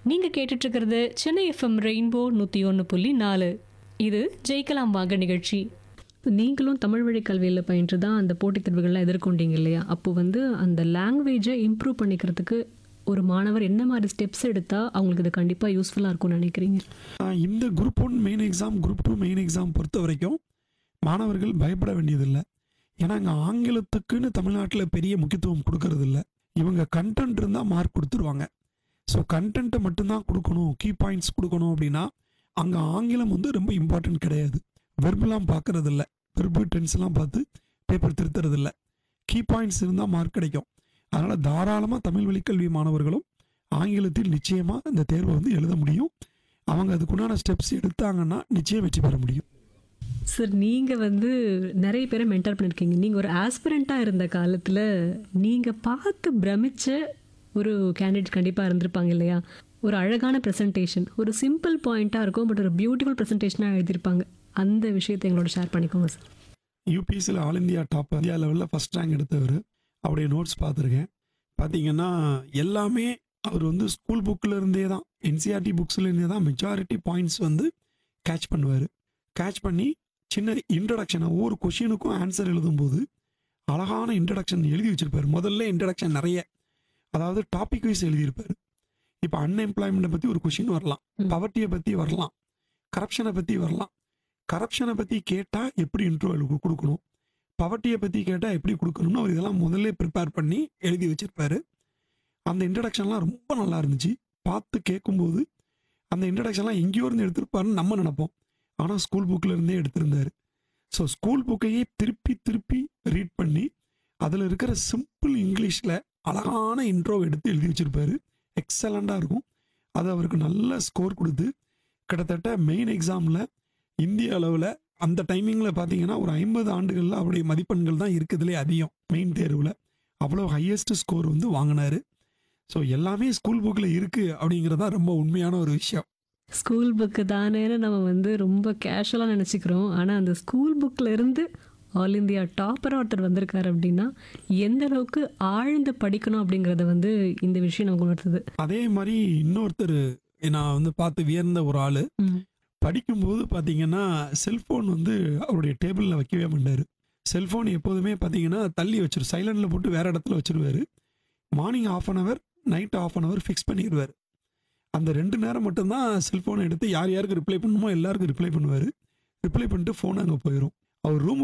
நீங்க கேட்டுட்டு இருக்கிறது சென்னை எஃப்எம் ரெயின்போ நூத்தி ஒன்று புள்ளி நாலு இது ஜெயிக்கலாம் வாங்க நிகழ்ச்சி நீங்களும் தமிழ் வழி கல்வியில் பயின்று தான் அந்த போட்டித் தேர்வுகள்லாம் எதிர்கொண்டீங்க இல்லையா அப்போ வந்து அந்த லாங்குவேஜை இம்ப்ரூவ் பண்ணிக்கிறதுக்கு ஒரு மாணவர் என்ன மாதிரி ஸ்டெப்ஸ் எடுத்தால் அவங்களுக்கு இது கண்டிப்பாக யூஸ்ஃபுல்லாக இருக்கும்னு நினைக்கிறீங்க ஆஹ் இந்த group one main exam group two main exam பொறுத்த வரைக்கும் மாணவர்கள் பயப்பட வேண்டியதில்லை ஏன்னா இங்கே ஆங்கிலத்துக்குன்னு தமிழ்நாட்டில் பெரிய முக்கியத்துவம் கொடுக்கறது இல்ல இவங்க கண்டென்ட் இருந்தால் மார்க் கொடுத்துருவாங்க ஸோ கண்டென்ட்டை மட்டும்தான் கொடுக்கணும் கீ பாயிண்ட்ஸ் கொடுக்கணும் அப்படின்னா அங்கே ஆங்கிலம் வந்து ரொம்ப இம்பார்ட்டன்ட் கிடையாது வெர்பெல்லாம் பார்க்கறது இல்ல வெர்பு டென்ஸ்லாம் பார்த்து பேப்பர் திருத்துறது இல்ல கீ பாயிண்ட்ஸ் இருந்தால் மார்க் கிடைக்கும் அதனால் தாராளமாக தமிழ் வழிக்கல்வி மாணவர்களும் ஆங்கிலத்தில் நிச்சயமாக இந்த தேர்வை வந்து எழுத முடியும் அவங்க அதுக்குண்டான ஸ்டெப்ஸ் எடுத்தாங்கன்னா நிச்சயம் வெற்றி பெற முடியும் சார் நீங்கள் வந்து நிறைய பேரை மென்டர் பண்ணியிருக்கீங்க நீங்கள் ஒரு ஆஸ்பிரண்ட்டாக இருந்த காலத்தில் நீங்கள் பார்த்து பிரமிச்ச ஒரு கேண்டிடேட் கண்டிப்பாக இருந்திருப்பாங்க இல்லையா ஒரு அழகான ப்ரெசன்டேஷன் ஒரு சிம்பிள் பாயிண்ட்டாக இருக்கும் பட் ஒரு பியூட்டிஃபுல் ப்ரெசன்டேஷனாக எழுதியிருப்பாங்க அந்த விஷயத்தை எங்களோட ஷேர் பண்ணிக்கோங்க சார் யூபிஎஸ்சியில் ஆல் இந்தியா டாப் இந்தியா லெவலில் ஃபஸ்ட் ரேங்க் எடுத்தவர் அவருடைய நோட்ஸ் பார்த்துருக்கேன் பார்த்தீங்கன்னா எல்லாமே அவர் வந்து ஸ்கூல் புக்கில் இருந்தே தான் என்சிஆர்டி புக்ஸ்ல இருந்தே தான் மெஜாரிட்டி பாயிண்ட்ஸ் வந்து கேட்ச் பண்ணுவார் கேட்ச் பண்ணி சின்ன இன்ட்ரடக்ஷன் ஒவ்வொரு கொஷினுக்கும் ஆன்சர் எழுதும்போது அழகான இன்ட்ரடக்ஷன் எழுதி வச்சிருப்பார் முதல்ல இன்ட்ரடக்ஷன் நிறைய அதாவது டாபிக் வைஸ் எழுதியிருப்பார் இப்போ அன்எம்ப்ளாய்மெண்ட்டை பற்றி ஒரு கொஷின் வரலாம் ம். பவர்ட்டியை பற்றி வரலாம் கரப்ஷனை பற்றி வரலாம் கரப்ஷனை பற்றி கேட்டால் எப்படி இன்ட்ரோ கொடுக்கணும் பவர்ட்டியை பற்றி கேட்டால் எப்படி கொடுக்கணும்னு அவர் இதெல்லாம் முதல்ல ப்ரிப்பேர் பண்ணி எழுதி வச்சிருப்பாரு அந்த இன்ட்ரடக்ஷன்லாம் ரொம்ப நல்லா இருந்துச்சு பார்த்து கேட்கும்போது அந்த இன்ட்ரடக்ஷன்லாம் எங்கேயோ இருந்து எடுத்திருப்பாருன்னு நம்ம நினைப்போம் ஆனால் ஸ்கூல் புக்கில் இருந்தே எடுத்திருந்தாரு ஸோ ஸ்கூல் புக்கையே திருப்பி திருப்பி ரீட் பண்ணி அதில் இருக்கிற சிம்பிள் இங்கிலீஷில் அழகான இன்ட்ரோ எடுத்து எழுதி வச்சிருப்பாரு எக்ஸலண்ட்டாக இருக்கும் அது அவருக்கு நல்ல ஸ்கோர் கொடுத்து கிட்டத்தட்ட மெயின் எக்ஸாமில் இந்திய அளவில் அந்த டைமிங்கில் பார்த்தீங்கன்னா ஒரு ஐம்பது ஆண்டுகளில் அவருடைய மதிப்பெண்கள் தான் இருக்குதுலே அதிகம் மெயின் தேர்வில் அவ்வளோ ஹையஸ்ட் ஸ்கோர் வந்து வாங்கினாரு ஸோ எல்லாமே ஸ்கூல் புக்கில் இருக்குது அப்படிங்கிறது தான் ரொம்ப உண்மையான ஒரு விஷயம் ஸ்கூல் புக்கு தானேன்னு நம்ம வந்து ரொம்ப கேஷுவலாக நினச்சிக்கிறோம் ஆனால் அந்த ஸ்கூல் புக்கில் இருந்து ஆல் இந்தியா டாப்பராக ஒருத்தர் வந்திருக்காரு அப்படின்னா எந்த அளவுக்கு ஆழ்ந்து படிக்கணும் அப்படிங்கிறத வந்து இந்த விஷயம் நமக்கு உணர்த்துது அதே மாதிரி இன்னொருத்தர் நான் வந்து பார்த்து வியர்ந்த ஒரு ஆள் ம். படிக்கும்போது பார்த்தீங்கன்னா செல்ஃபோன் வந்து அவருடைய டேபிளில் வைக்கவே மாட்டார் செல்ஃபோன் எப்போதுமே பார்த்தீங்கன்னா தள்ளி வச்சிரு சைலண்டில் போட்டு வேற இடத்துல வச்சிருவாரு morning half an hour night half an hour fix பண்ணிடுவார் அந்த ரெண்டு நேரம் மட்டும்தான் செல்ஃபோனை எடுத்து யார் யாருக்கு ரிப்ளை பண்ணணுமோ எல்லாருக்கும் ரிப்ளை பண்ணுவார் ரிப்ளை பண்ணிட்டு ஃபோன் அங்கே போயிடும் அவர் ரூம்